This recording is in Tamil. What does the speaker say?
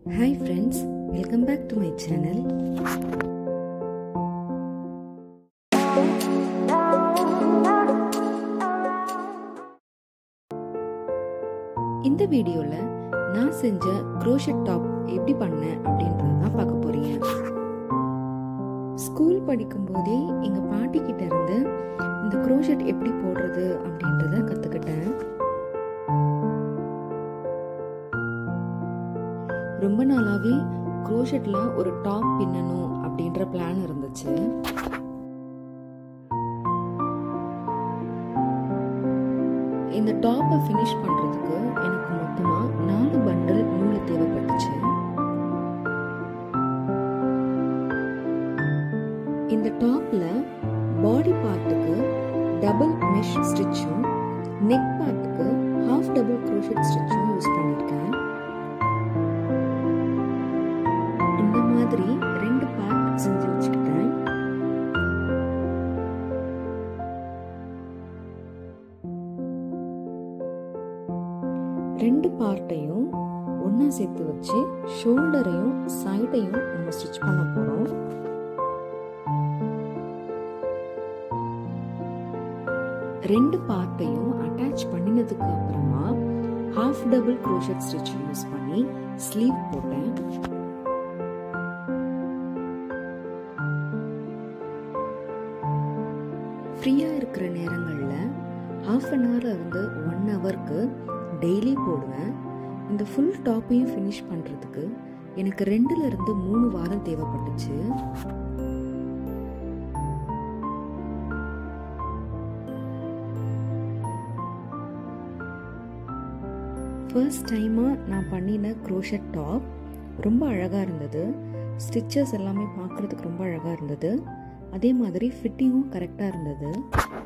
hi friends welcome back to my channel இந்த வீடியோவில் நான் செஞ்ச க்ரோஷட் டாப் எப்படி பண்ணேன் அப்படின்றது தான் பார்க்க போறீங்க ஸ்கூல் படிக்கும்போதே எங்கள் பாட்டி கிட்ட இருந்து இந்த க்ரோஷட் எப்படி போடுறது அப்படின்றத கற்றுக்கிட்டேன் ரொம்ப நாளாவே க்ரோஷெட்ல ஒரு டாப் பின்னணும் அப்படின்ற பிளான் இருந்துச்சு இந்த டாப்பை ஃபினிஷ் பண்றதுக்கு எனக்கு மொத்தமா நாலு பண்டல் நூல் தேவைப்பட்டுச்சு இந்த டாப்ல பாடி பார்ட்டுக்கு டபுள் மெஷ் ஸ்டிச்சும் நெக் பார்ட்டுக்கு ஹாஃப் டபுள் க்ரோஷெட் ஸ்டிச்சும் யூஸ் பண்ணியிருக்கேன் இந்த மாதிரி ரெண்டு பார்ட் செஞ்சு வச்சுக்கிட்டேன் ரெண்டு பார்ட்டையும் ஒன்றா சேர்த்து வச்சு ஷோல்டரையும் சைடையும் நம்ம ஸ்டிச் பண்ண போகிறோம் ரெண்டு பார்ட்டையும் அட்டாச் பண்ணினதுக்கு அப்புறமா half double crochet stitch use பண்ணி ஸ்லீவ் போட்டேன் ஃப்ரீயாக இருக்கிற நேரங்களில் ஹாஃப் அன் ஹவர்லேருந்து ஒன் ஹவருக்கு டெய்லி போடுவேன் இந்த ஃபுல் டாப்பையும் ஃபினிஷ் பண்ணுறதுக்கு எனக்கு ரெண்டுலேருந்து மூணு வாரம் தேவைப்பட்டுச்சு ஃபர்ஸ்ட் டைமாக நான் பண்ணின க்ரோஷட் டாப் ரொம்ப அழகாக இருந்தது ஸ்டிச்சஸ் எல்லாமே பார்க்குறதுக்கு ரொம்ப அழகாக இருந்தது அதே மாதிரி ஃபிட்டிங்கும் கரெக்டாக இருந்தது